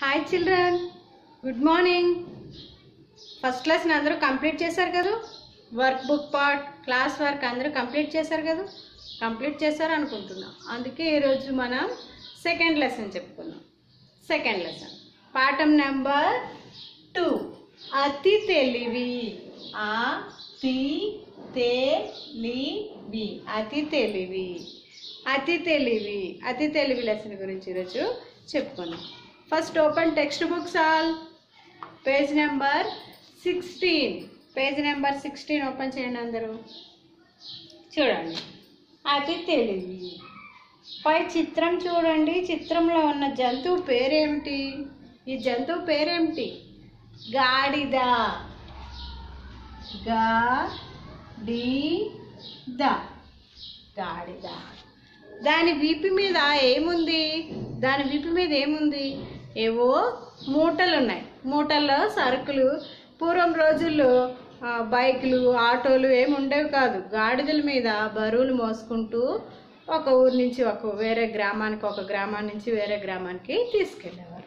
hi children good morning first క్లాస్ని అందరూ complete చేశారు కదా work book part class work అందరూ కంప్లీట్ చేశారు కదా కంప్లీట్ చేశారు అనుకుంటున్నాం అందుకే ఈరోజు మనం సెకండ్ లెసన్ చెప్పుకుందాం సెకండ్ లెసన్ పాఠం నెంబర్ టూ అతి తెలివి ఆ తి తెలివి అతి తెలివి అతి తెలివి అతి తెలివి లెసన్ గురించి ఈరోజు చెప్పుకుందాం first open text books all page number sixteen page number sixteen open చేయండి అందరూ చూడండి అతి తెలివి పై చిత్రం చూడండి చిత్రంలో ఉన్న జంతువు పేరేమిటి ఈ జంతువు పేరేమిటి గాడిద గా డి ద గాడిద దాని వీపు మీద ఏముంది దాని వీపు మీద ఏముంది ఏవో మూటలు ఉన్నాయి మూటల్లో సరుకులు పూర్వం రోజుల్లో ఆ, బైకులు ఆటోలు ఏమి ఉండేవి కాదు గాడిదల మీద బరువులు మోసుకుంటూ ఒక ఊరు నుంచి ఒక వేరే గ్రామానికి ఒక గ్రామం నుంచి వేరే గ్రామానికి తీసుకెళ్ళేవారు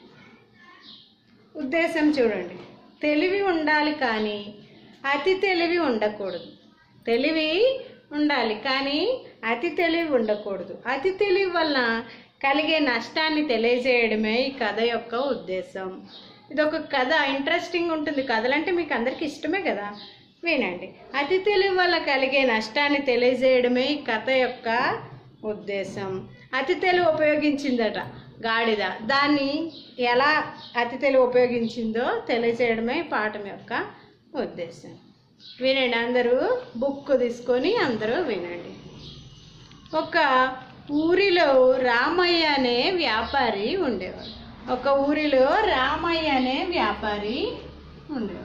ఉద్దేశం చూడండి తెలివి ఉండాలి కానీ అతి తెలివి ఉండకూడదు తెలివి ఉండాలి కానీ అతి తెలివి ఉండకూడదు అతి తెలివి వలన కలిగే నష్టాన్ని తెలియజేయడమే ఈ కథ యొక్క ఉద్దేశం ఇది ఒక కథ ఇంట్రెస్టింగ్ ఉంటుంది కథలంటే మీకు అందరికి ఇష్టమే కదా వినండి అతి తెలివి వల్ల కలిగే నష్టాన్ని తెలియజేయడమే ఈ కథ యొక్క ఉద్దేశం అతి తెలివి ఉపయోగించిందట గాడిద దాన్ని ఎలా అతి తెలివి ఉపయోగించిందో తెలియజేయడమే ఈ పాఠం యొక్క ఉద్దేశం వినండి అందరూ బుక్ తీసుకొని అందరూ వినండి ఒక ఊరిలో రామయ్య అనే వ్యాపారి ఉండేవాడు ఒక ఊరిలో రామయ్య అనే వ్యాపారి ఉండేవాడు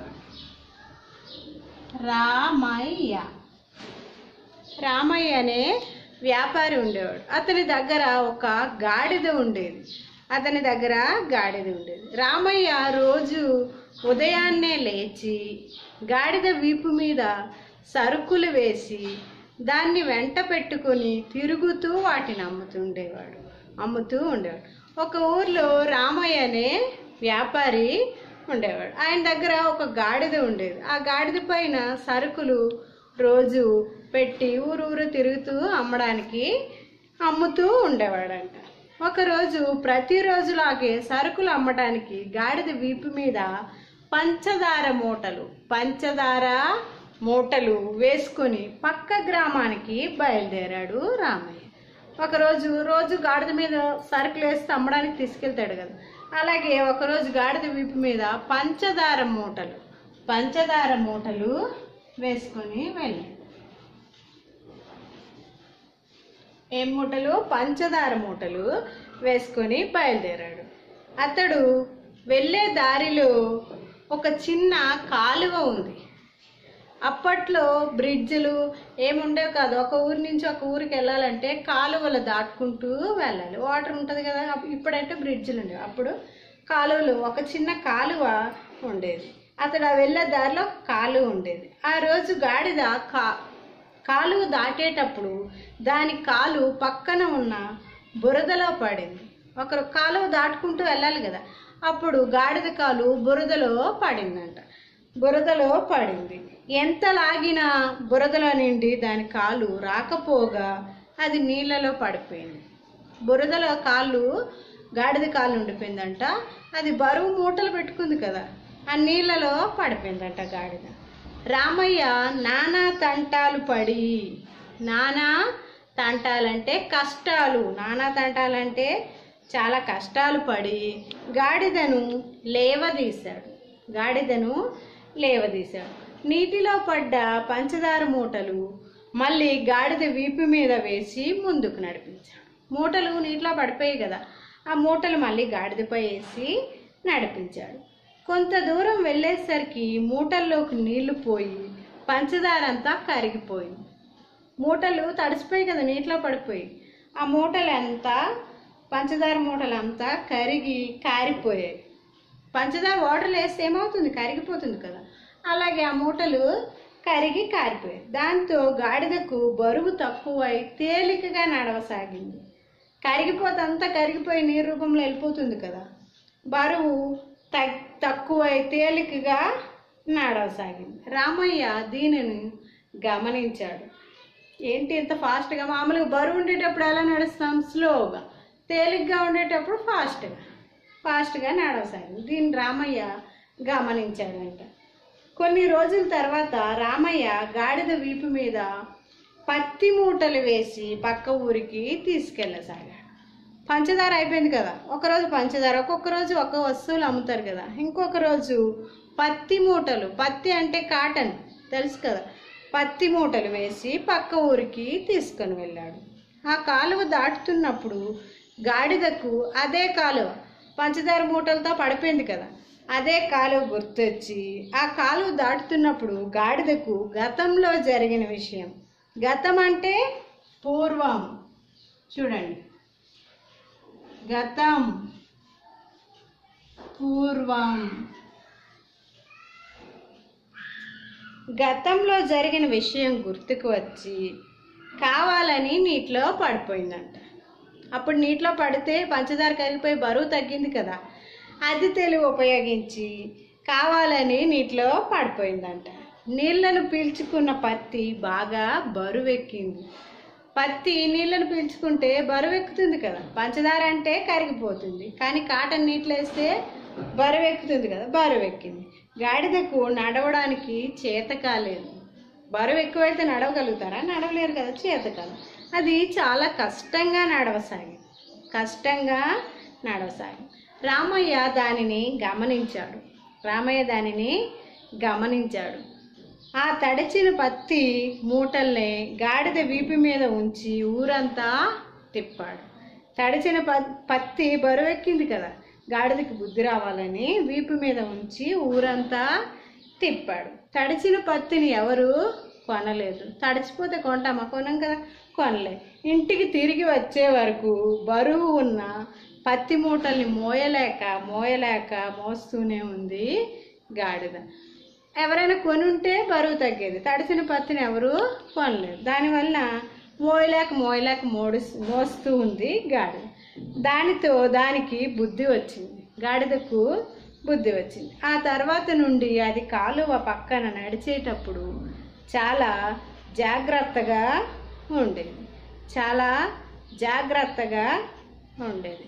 రామయ్య రామయ్య అనే వ్యాపారి ఉండేవాడు అతని దగ్గర ఒక గాడిద ఉండేది అతని దగ్గర గాడిద ఉండేది రామయ్య రోజు ఉదయాన్నే లేచి గాడిద వీపు మీద సరుకులు వేసి దాన్ని వెంట పెట్టుకొని తిరుగుతూ వాటిని అమ్ముతుండేవాడు అమ్ముతూ ఉండేవాడు ఒక ఊర్లో రామయ్య అనే వ్యాపారి ఉండేవాడు ఆయన దగ్గర ఒక గాడిద ఉండేది ఆ గాడిద పైన సరుకులు రోజు పెట్టి ఊరు ఊరు తిరుగుతూ అమ్మడానికి అమ్ముతూ ఉండేవాడంట ఒకరోజు ప్రతిరోజులాగే సరుకులు అమ్మడానికి గాడిద వీపు మీద పంచదార మూటలు పంచదార మూటలు వేసుకొని పక్క గ్రామానికి బయలుదేరాడు రామయ్య ఒకరోజు రోజు గాడిద మీద సరుకులు వేస్తే అమ్మడానికి తీసుకెళ్తాడు కదా అలాగే ఒకరోజు గాడిద వీపు మీద పంచదార మూటలు పంచదార మూటలు వేసుకొని వెళ్ళాడు ఏం మూటలు పంచదార మూటలు వేసుకొని బయలుదేరాడు అతడు వెళ్ళే దారిలో ఒక చిన్న కాలువ ఉంది అప్పట్లో బ్రిడ్జ్లు ఏముండేవి కాదు ఒక ఊరి నుంచి ఒక ఊరికి వెళ్ళాలంటే కాలువలు దాటుకుంటూ వెళ్ళాలి వాటర్ ఉంటుంది కదా అప్- ఇప్పుడంటే బ్రిడ్జ్లు ఉండేవి అప్పుడు కాలువలు ఒక చిన్న కాలువ ఉండేది అతడు ఆ వెళ్ళే దారిలో కాలువ ఉండేది ఆ రోజు గాడిద కా కాలువ దాటేటప్పుడు దాని కాలు పక్కన ఉన్న బురదలో పడింది ఒకరు కాలువ దాటుకుంటూ వెళ్ళాలి కదా అప్పుడు గాడిద కాలు బురదలో పడిందంట బురదలో పడింది ఎంత లాగినా బురదలో నిండి దాని కాలు రాకపోగా అది నీళ్ళలో పడిపోయింది బురదలో కాళ్ళు గాడిద కాళ్ళు ఉండిపోయిందంట అది బరువు మూటలు పెట్టుకుంది కదా ఆ నీళ్ళలో పడిపోయిందంట గాడిద రామయ్య నానా తంటాలు పడి నానా తంటాలంటే కష్టాలు నానా తంటాలంటే చాలా కష్టాలు పడి గాడిదను లేవదీశాడు గాడిదను లేవదీశాడు నీటిలో పడ్డ పంచదార మూటలు మళ్ళీ గాడిద వీపు మీద వేసి ముందుకు నడిపించాడు మూటలు నీటిలో పడిపోయాయి కదా ఆ మూటలు మళ్ళీ గాడిదపై వేసి నడిపించాడు కొంత దూరం వెళ్ళేసరికి మూటల్లోకి నీళ్లు పోయి పంచదార అంతా కరిగిపోయింది మూటలు తడిసిపోయి కదా నీటిలో పడిపోయి ఆ మూటలు అంతా పంచదార మూటలు అంతా కరిగి కారిపోయాయి పంచదార వాటర్లో వేస్తే ఏమవుతుంది కరిగిపోతుంది కదా అలాగే ఆ మూటలు కరిగి కారిపోయాయి దాంతో గాడిదకు బరువు తక్కువై తేలికగా నడవసాగింది కరిగిపోతే అంతా కరిగిపోయి నీరు రూపంలో వెళ్ళిపోతుంది కదా బరువు తగ్ తక్కువై తేలికగా నడవసాగింది రామయ్య దీనిని గమనించాడు ఏంటి ఇంత ఫాస్ట్గా మామూలుగా బరువు ఉండేటప్పుడు ఎలా నడుస్తాం స్లోగా తేలిగ్గా ఉండేటప్పుడు ఫాస్ట్గా ఫాస్ట్గా నడవసాగింది దీన్ని రామయ్య గమనించాడంట కొన్ని రోజుల తర్వాత రామయ్య గాడిద వీపు మీద పత్తి మూటలు వేసి పక్క ఊరికి తీసుకెళ్ళసాగాడు పంచదార అయిపోయింది కదా ఒకరోజు పంచదార ఒక్కొక్క రోజు ఒక్క వస్తువులు అమ్ముతారు కదా ఇంకొక రోజు పత్తి మూటలు పత్తి అంటే కాటన్ తెలుసు కదా పత్తి మూటలు వేసి పక్క ఊరికి తీసుకొని వెళ్ళాడు ఆ కాలువ దాటుతున్నప్పుడు గాడిదకు అదే కాలువ పంచదార మూటలతో పడిపోయింది కదా అదే కాలువ గుర్తొచ్చి ఆ కాలువ దాటుతున్నప్పుడు గాడిదకు గతంలో జరిగిన విషయం గతం అంటే పూర్వం చూడండి గతం పూర్వం గతంలో జరిగిన విషయం గుర్తుకు వచ్చి కావాలని నీటిలో పడిపోయిందంట అప్పుడు నీటిలో పడితే పంచదార కరిగిపోయి బరువు తగ్గింది కదా అది తెలివి ఉపయోగించి కావాలని నీటిలో పడిపోయిందంట నీళ్లను పీల్చుకున్న పత్తి బాగా బరువెక్కింది పత్తి నీళ్ళను పీల్చుకుంటే బరువు ఎక్కుతుంది కదా పంచదార అంటే కరిగిపోతుంది కానీ కాటన్ నీటిలో వేస్తే బరువు ఎక్కుతుంది కదా బరువు ఎక్కింది గాడిదకు నడవడానికి చేత కాలేదు బరువు ఎక్కువైతే నడవగలుగుతారా నడవలేరు కదా చేత కాదు అది చాలా కష్టంగా నడవసాగింది కష్టంగా నడవసాగింది రామయ్య దానిని గమనించాడు రామయ్య దానిని గమనించాడు ఆ తడిచిన పత్తి మూటల్ని గాడిద వీపు మీద ఉంచి ఊరంతా తిప్పాడు తడిచిన ప- పత్తి బరువెక్కింది కదా గాడిదకి బుద్ధి రావాలని వీపు మీద ఉంచి ఊరంతా తిప్పాడు తడిచిన పత్తిని ఎవరు కొనలేదు తడిచిపోతే కొంటామా కొనం కదా కొనలే ఇంటికి తిరిగి వచ్చే వరకు బరువు ఉన్న పత్తి మూటల్ని మోయలేక మోయలేక మోస్తూనే ఉంది గాడిద ఎవరైనా కొని ఉంటే బరువు తగ్గేది తడిసిన పత్తిని ఎవరు కొనలేదు దానివల్ల మోయలేక మోయలేక మోడు మోస్తూ ఉంది గాడిద దానితో దానికి బుద్ధి వచ్చింది గాడిదకు బుద్ధి వచ్చింది ఆ తర్వాత నుండి అది కాలువ పక్కన నడిచేటప్పుడు చాలా జాగ్రత్తగా ఉండేది చాలా జాగ్రత్తగా ఉండేది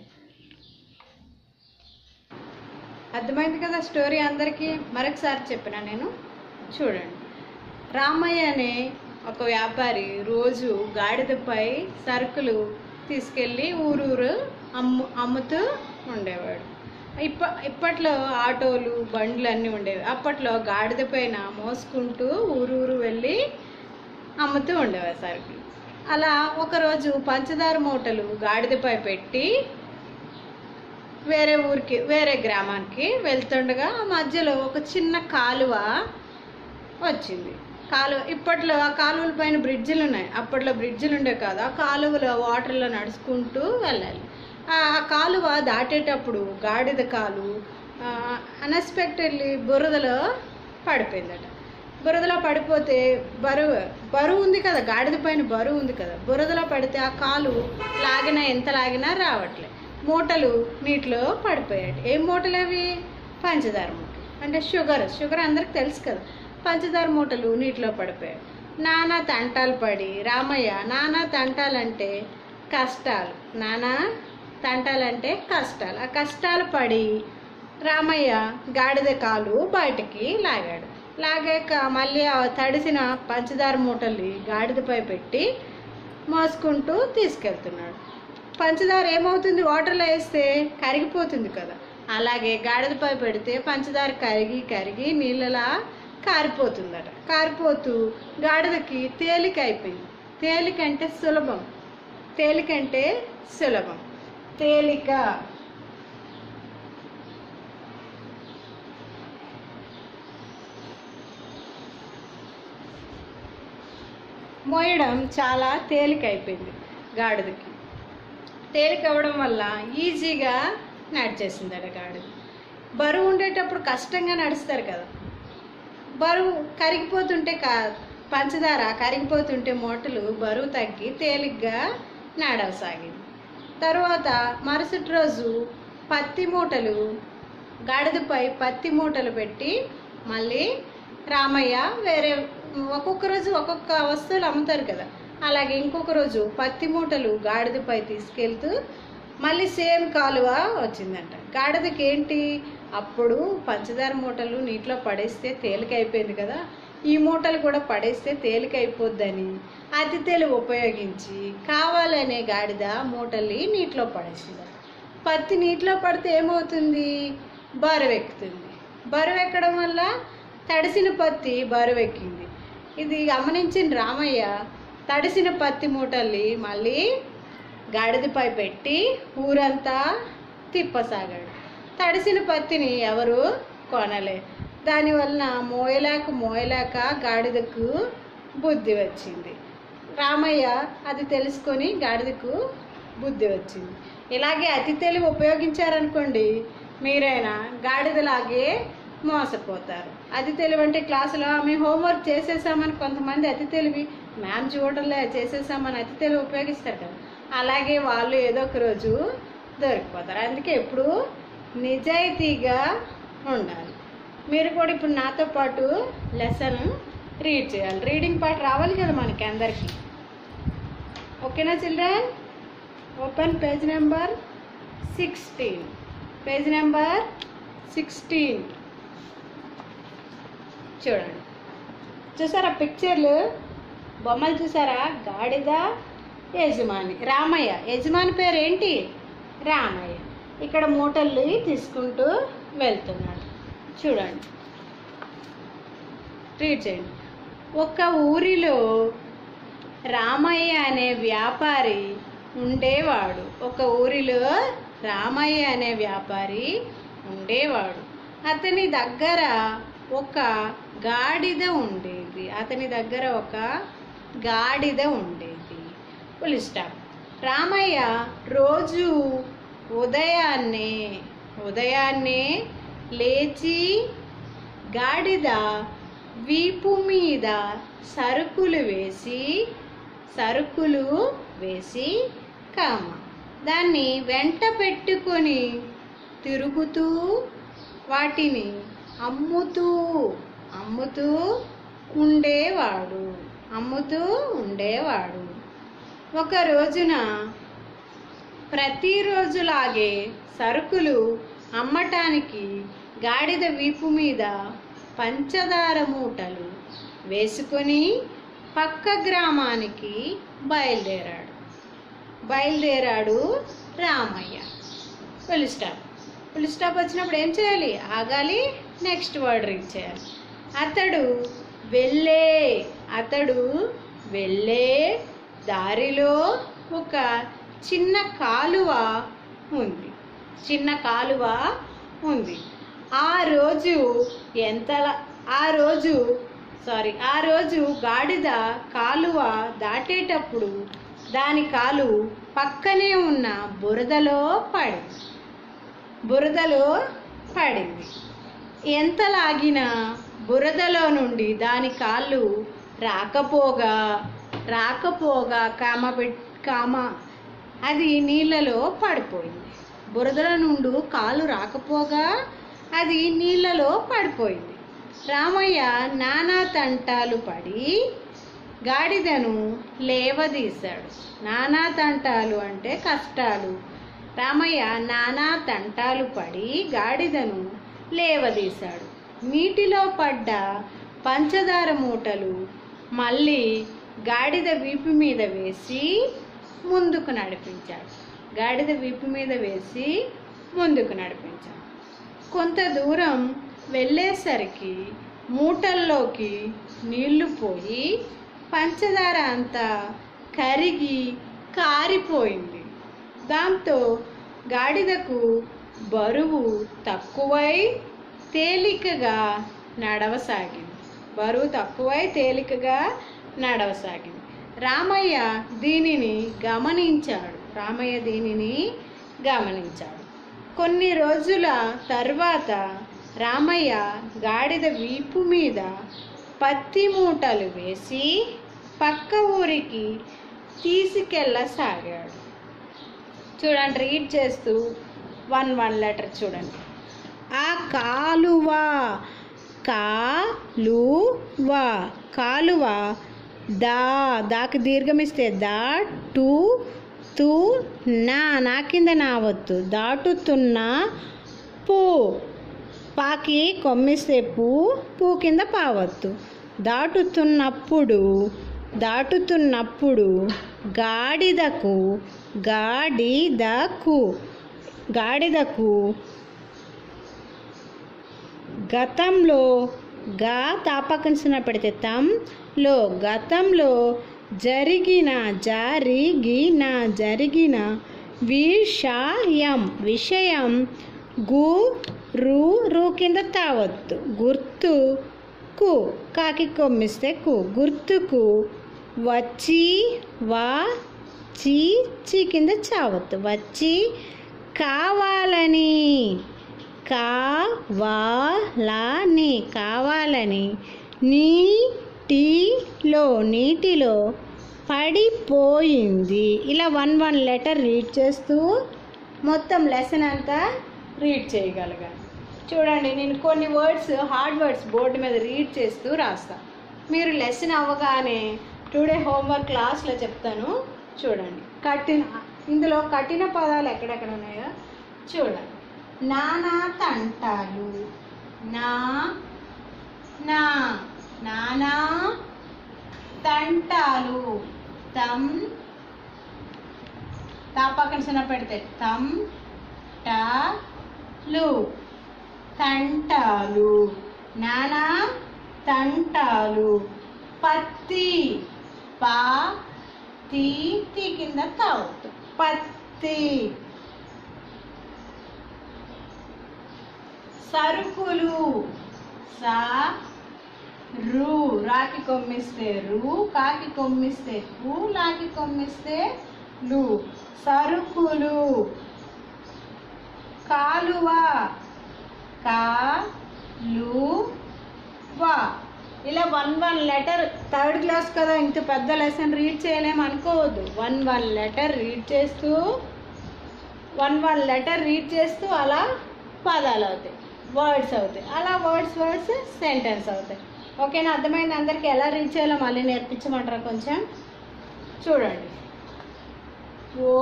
అర్థమైంది కదా స్టోరీ అందరికీ మరొకసారి చెప్పిన నేను చూడండి రామయ్య అనే ఒక వ్యాపారి రోజు గాడిదపై సరుకులు తీసుకెళ్ళి ఊరూరు అమ్ము అమ్ముతూ ఉండేవాడు ఇప్ప ఇప్పట్లో ఆటోలు బండ్లు అన్నీ ఉండేవి అప్పట్లో గాడిద పైన మోసుకుంటూ ఊరూరు వెళ్ళి అమ్ముతూ ఉండేవారు సరుకులు అలా ఒకరోజు పంచదార మూటలు గాడిదపై పెట్టి వేరే ఊరికి వేరే గ్రామానికి వెళ్తుండగా ఆ మధ్యలో ఒక చిన్న కాలువ వచ్చింది కాలువ ఇప్పట్లో ఆ కాలువల పైన బ్రిడ్జిలు ఉన్నాయి అప్పట్లో బ్రిడ్జిలు ఉండే కాదు ఆ కాలువలో వాటర్లో నడుచుకుంటూ వెళ్ళాలి ఆ ఆ కాలువ దాటేటప్పుడు గాడిద కాలు అన్ఎక్స్పెక్టెడ్లీ బురదలో పడిపోయిందట బురదలో పడిపోతే బరువు బరువు ఉంది కదా గాడిద పైన బరువు ఉంది కదా బురదలో పడితే ఆ కాలు లాగినా ఎంత లాగినా రావట్లే మూటలు నీటిలో పడిపోయాయి ఏం మూటలు అవి పంచదార మూటలు అంటే షుగర్ షుగర్ అందరికి తెలుసు కదా పంచదార మూటలు నీటిలో పడిపోయాయి నానా తంటాలు పడి రామయ్య నానా తంటాలంటే కష్టాలు నానా తంటాలంటే కష్టాలు ఆ కష్టాలు పడి రామయ్య గాడిద కాలు బయటికి లాగాడు లాగాక మళ్ళీ ఆ తడిసిన పంచదార మూటల్ని గాడిదపై పెట్టి మోసుకుంటూ తీసుకెళ్తున్నాడు పంచదార ఏమవుతుంది వాటర్లో వేస్తే కరిగిపోతుంది కదా అలాగే గాడిదపై పెడితే పంచదార కరిగి కరిగి నీళ్ళలా కారిపోతుందట కారిపోతూ గాడిదకి తేలిక అయిపోయింది తేలిక అంటే సులభం తేలిక అంటే సులభం తేలిక మోయడం చాలా తేలిక అయిపోయింది గాడిదకి తేలిక అవ్వడం వల్ల ఈజీగా నడిచేసిందట గాడిద బరువు ఉండేటప్పుడు కష్టంగా నడుస్తారు కదా బరువు కరిగిపోతుంటే కా పంచదార కరిగిపోతుంటే మూటలు బరువు తగ్గి తేలిగ్గా నడవసాగింది తర్వాత మరుసటి రోజు పత్తి మూటలు గాడిదపై పత్తి మూటలు పెట్టి మళ్ళీ రామయ్య వేరే ఒక్కొక్క రోజు ఒక్కొక్క వస్తువులు అమ్ముతారు కదా అలాగే ఇంకొక రోజు పత్తి మూటలు గాడిదపై తీసుకెళ్తూ మళ్ళీ సేమ్ కాలువ వచ్చిందంట గాడిదకి ఏంటి అప్పుడు పంచదార మూటలు నీటిలో పడేస్తే తేలిక అయిపోయింది కదా ఈ మూటలు కూడా పడేస్తే తేలిక అయిపోద్దని అతి తెలివి ఉపయోగించి కావాలనే గాడిద మూటల్ని నీటిలో పడేసింది పత్తి నీటిలో పడితే ఏమవుతుంది బరువు ఎక్కుతుంది బరువు ఎక్కడం వల్ల తడిసిన పత్తి బరువు ఎక్కింది ఇది గమనించిన రామయ్య తడిసిన పత్తి మూటల్ని మళ్ళీ గాడిదపై పెట్టి ఊరంతా తిప్పసాగాడు తడిసిన పత్తిని ఎవరు కొనలే దానివలన మోయలేక మోయలేక గాడిదకు బుద్ధి వచ్చింది రామయ్య అది తెలుసుకొని గాడిదకు బుద్ధి వచ్చింది ఇలాగే అతి తెలివి ఉపయోగించారనుకోండి మీరైనా గాడిదలాగే మోసపోతారు అతి తెలివి అంటే క్లాసులో మేము హోంవర్క్ చేసేసామని కొంతమంది అతి తెలివి మ్యామ్ చూడలే చేసేసామని అతి తెలివి ఉపయోగిస్తారు కదా అలాగే వాళ్ళు ఏదో ఒక రోజు దొరికిపోతారు అందుకే ఎప్పుడు నిజాయితీగా ఉండాలి మీరు కూడా ఇప్పుడు నాతో పాటు లెసన్ రీడ్ చేయాలి రీడింగ్ పార్ట్ రావాలి కదా మనకి అందరికీ ఓకేనా children open page number sixteen page number sixteen చూడండి చూసారా పిక్చర్లు బొమ్మలు చూసారా గాడిద యజమాని రామయ్య యజమాని పేరు ఏంటి రామయ్య ఇక్కడ మూటల్ని తీసుకుంటూ వెళ్తున్నాడు చూడండి రీడ్ చేయండి ఒక ఊరిలో రామయ్య అనే వ్యాపారి ఉండేవాడు ఒక ఊరిలో రామయ్య అనే వ్యాపారి ఉండేవాడు అతని దగ్గర ఒక గాడిద ఉండేది అతని దగ్గర ఒక గాడిద ఉండేది ఫుల్ స్టాప్ రామయ్య రోజు ఉదయాన్నే ఉదయాన్నే లేచి గాడిద వీపు మీద సరుకులు వేసి సరుకులు వేసి కామ దాన్ని వెంట పెట్టుకొని తిరుగుతూ వాటిని అమ్ముతూ అమ్ముతూ ఉండేవాడు అమ్ముతూ ఉండేవాడు ఒక రోజున ప్రతిరోజులాగే సరుకులు అమ్మటానికి గాడిద వీపు మీద పంచదార మూటలు వేసుకొని పక్క గ్రామానికి బయలుదేరాడు బయలుదేరాడు Ramayya full stop full stop వచ్చినప్పుడు ఏం చేయాలి ఆగాలి నెక్స్ట్ వర్డ్ రీడ్ చేయాలి అతడు వెళ్ళే అతడు వెళ్ళే దారిలో ఒక చిన్న కాలువ ఉంది చిన్న కాలువ ఉంది ఆ రోజు ఎంతలా ఆ రోజు సారీ ఆ రోజు గాడిద కాలువ దాటేటప్పుడు దాని కాలు పక్కనే ఉన్న బురదలో పడింది బురదలో పడింది ఎంత లాగినా బురదలో నుండి దాని కాళ్ళు రాకపోగా రాకపోగా కామ పెట్ కామ అది నీళ్ళలో పడిపోయింది బురదల నుండి కాలు రాకపోగా అది నీళ్ళలో పడిపోయింది రామయ్య నానా తంటాలు పడి గాడిదను లేవదీశాడు నానా తంటాలు అంటే కష్టాలు రామయ్య నానా తంటాలు పడి గాడిదను లేవదీశాడు నీటిలో పడ్డ పంచదార మూటలు మళ్ళీ గాడిద వీపు మీద వేసి ముందుకు నడిపించాడు గాడిద వీపు మీద వేసి ముందుకు నడిపించాడు కొంత దూరం వెళ్ళేసరికి మూటల్లోకి నీళ్లు పోయి పంచదార అంతా కరిగి కారిపోయింది దాంతో గాడిదకు బరువు తక్కువై తేలికగా నడవసాగింది బరువు తక్కువై తేలికగా నడవసాగింది రామయ్య దీనిని గమనించాడు రామయ్య దీనిని గమనించాడు కొన్ని రోజుల తర్వాత రామయ్య గాడిద వీపు మీద పత్తి మూటలు వేసి పక్క ఊరికి తీసుకెళ్ళసాగాడు చూడండి రీడ్ చేస్తూ వన్ వన్ లెటర్ చూడండి ఆ కాలువ కాలువ కాలువ దా దాకి దీర్ఘమిస్తే దా టు తు నా నా కింద నావద్దు దాటుతున్న పూ పాకి కొమ్మిస్తే పూ పూ కింద పావద్దు దాటుతున్నప్పుడు దాటుతున్నప్పుడు గాడిదకు గాడిదకు గాడిదకు గతంలో గా తాపకంసిన పెడితే తంలో గతంలో జరిగిన జరిగిన జరిగిన విషయం విషయం గు రు రు కింద తావద్దు గుర్తు కు కాకి కొమ్మిస్తే కు గుర్తుకు వచ్చి వా చీ చీ కింద చావద్దు వచ్చి కావాలని కావాలని కావాలని నీటిలో నీటిలో పడిపోయింది ఇలా వన్ వన్ లెటర్ రీడ్ చేస్తూ మొత్తం లెసన్ అంతా రీడ్ చేయగలగాలి చూడండి నేను కొన్ని వర్డ్స్ హార్డ్ వర్డ్స్ బోర్డు మీద రీడ్ చేస్తూ రాస్తా మీరు లెసన్ అవ్వగానే టుడే హోంవర్క్ క్లాస్లో చెప్తాను చూడండి కఠిన ఇందులో కఠిన పదాలు ఎక్కడెక్కడ ఉన్నాయో చూడండి నానా తంటాలు నా నా నానా తంటాలు తం తా పక్కన చిన్న పెడితే తం టా లు తంటాలు నానా తంటాలు పత్తి పా తీ తీ కింద తావుతు పత్తి సరుకులు సా రు రాకి కొమ్మిస్తే రు కాకి కొమ్మిస్తే కు లాకి కొమ్మిస్తే లు సరుకులు కాలువ కా లు వా ఇలా one one letter third class కదా ఇంత పెద్ద లెసన్ రీడ్ చేయలేము అనుకోవద్దు వన్ వన్ లెటర్ రీడ్ చేస్తూ వన్ వన్ లెటర్ రీడ్ చేస్తూ అలా పదాలు అవుతాయి వర్డ్స్ అవుతాయి అలా వర్డ్స్ వర్డ్స్ సెంటెన్స్ అవుతాయి ఓకేనా అర్థమైంది అందరికీ ఎలా రీడ్ చేయాలో మళ్ళీ నేర్పించమంటారా కొంచెం చూడండి ఓ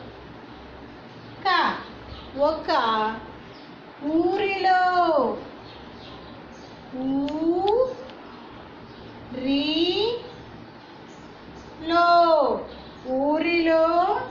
క ఒక ఊరిలో ఊ రి లో ఊరిలో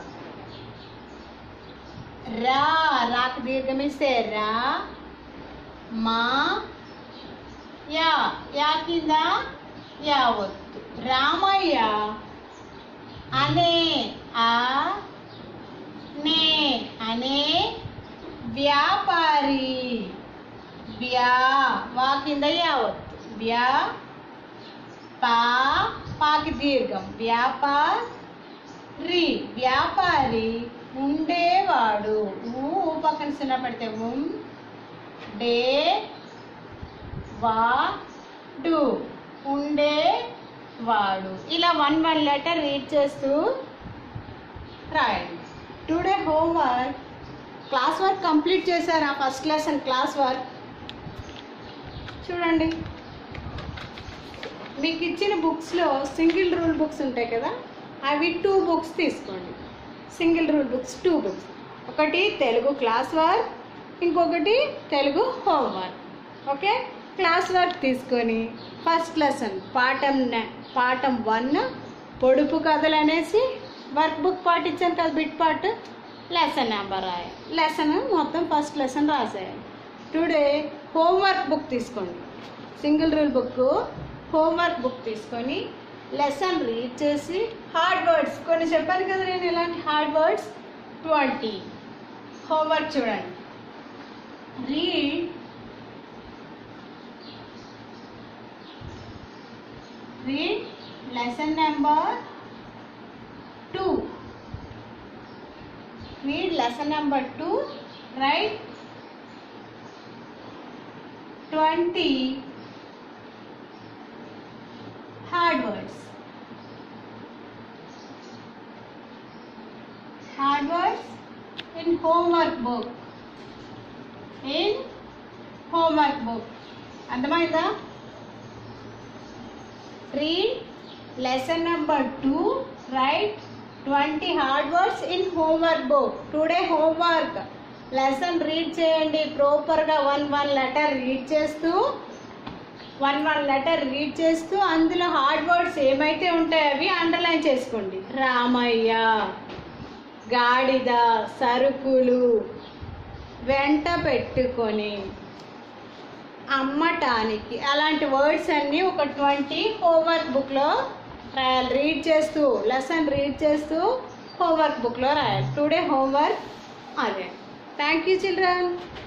రా రాకు దీర్ఘమిస్తే రా మా యా యా కింద యా వద్దు రామయ్య అనే ఆ నే అనే వ్యాపారి వ్యా వా కింద యా వద్దు వ్యా పా పాకి దీర్ఘం వ్యాపారి వ్యాపారి ఉండేవాడు ఊ ఊ పక్కన చిన్న పెడితే ఉం డే వాడు ఉండేవాడు ఇలా వన్ వన్ లెటర్ రీడ్ చేస్తూ రాయండి today homework class work complete చేశారా ఫస్ట్ లెసన్ క్లాస్ వర్క్ చూడండి మీకు ఇచ్చిన బుక్స్లో సింగిల్ రూల్ బుక్స్ ఉంటాయి కదా అవి టూ బుక్స్ తీసుకోండి single rule books two books ఒకటి తెలుగు క్లాస్ వర్క్ ఇంకొకటి Telugu homework okay class work తీసుకొని ఫస్ట్ లెసన్ పాఠం న- పాఠం వన్ పొడుపు కథలు అనేసి వర్క్ బుక్ పార్ట్ ఇచ్చాను కదా బిట్ పార్ట్ లెసన్ నెంబర్ రాయాలి లెసన్ మొత్తం ఫస్ట్ లెసన్ రాసేయాలి టుడే హోంవర్క్ బుక్ తీసుకోండి single rule book homework book తీసుకొని లెసన్ రీడ్ చేసి హార్డ్ వర్డ్స్ కొన్ని చెప్పాను కదా నేను ఇలాంటి హార్డ్ వర్డ్స్ ట్వంటీ హోంవర్క్ చూడండి read read lesson number 2 read lesson number 2 write 20 hard words hard words in homework book in homework book అర్థమైందా read lesson number two write twenty hard words in homework book today homework lesson read చేయండి ప్రాపర్గా one one letter read చేస్తూ one one letter read చేస్తూ అందులో hard words ఏమైతే ఉంటాయో అవి underline చేసుకోండి రామయ్య గాడిద సరుకులు వెంట పెట్టుకొని అమ్మటానికి అలాంటి వర్డ్స్ అన్నీ ఒక ట్వంటీ హోంవర్క్ బుక్లో రాయాలి రీడ్ చేస్తూ లెసన్ రీడ్ చేస్తూ హోంవర్క్ బుక్లో రాయాలి టుడే హోంవర్క్ అదే థ్యాంక్ యూ చిల్డ్రన్